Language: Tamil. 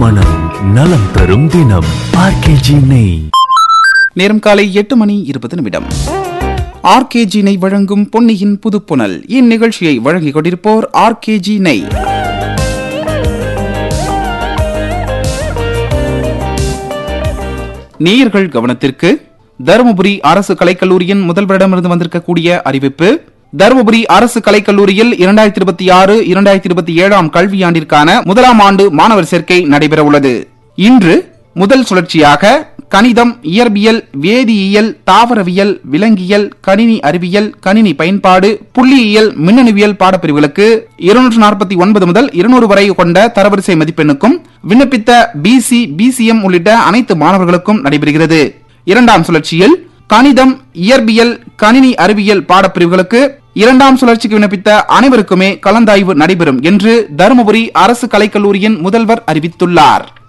மனம் நலம் தரும் தினம் ஆர்கேஜி நெய் நேரம் காலை எட்டு மணி இருபது நிமிடம் ஆர்கேஜி நெய் வழங்கும் பொன்னியின் புதுப்புணல் இந்நிகழ்ச்சியை வழங்கிக் கொண்டிருப்போர் ஆர்கேஜி நெய் நேயர்கள் கவனத்திற்கு தருமபுரி அரசு கலைக்கல்லூரியின் முதல்வரிடமிருந்து வந்திருக்கக்கூடிய அறிவிப்பு தருமபுரி அரசு கலைக்கல்லூரியில் இரண்டாயிரத்தி இருபத்தி ஆறு இரண்டாயிரத்தி இருபத்தி ஏழாம் கல்வியாண்டிற்கான முதலாம் ஆண்டு மாணவர் சேர்க்கை நடைபெற உள்ளது இன்று முதல் சுழற்சியாக கணிதம் இயற்பியல் வேதியியல் தாவரவியல் விலங்கியல் கணினி அறிவியல் கணினி பயன்பாடு புள்ளியியல் மின்னணுவியல் பாடப்பிரிவுகளுக்கு இருநூற்று நாற்பத்தி ஒன்பது முதல் இருநூறு வரை கொண்ட தரவரிசை மதிப்பெண்ணுக்கும் விண்ணப்பித்த பிசி பிசிஎம் உள்ளிட்ட அனைத்து மாணவர்களுக்கும் நடைபெறுகிறது இரண்டாம் சுழற்சியில் கணிதம் இயற்பியல் கணினி அறிவியல் பாடப்பிரிவுகளுக்கு இரண்டாம் சுழற்சிக்கு விண்ணப்பித்த அனைவருக்குமே கலந்தாய்வு நடைபெறும் என்று தருமபுரி அரசு கலைக்கல்லூரியின் முதல்வர் அறிவித்துள்ளார்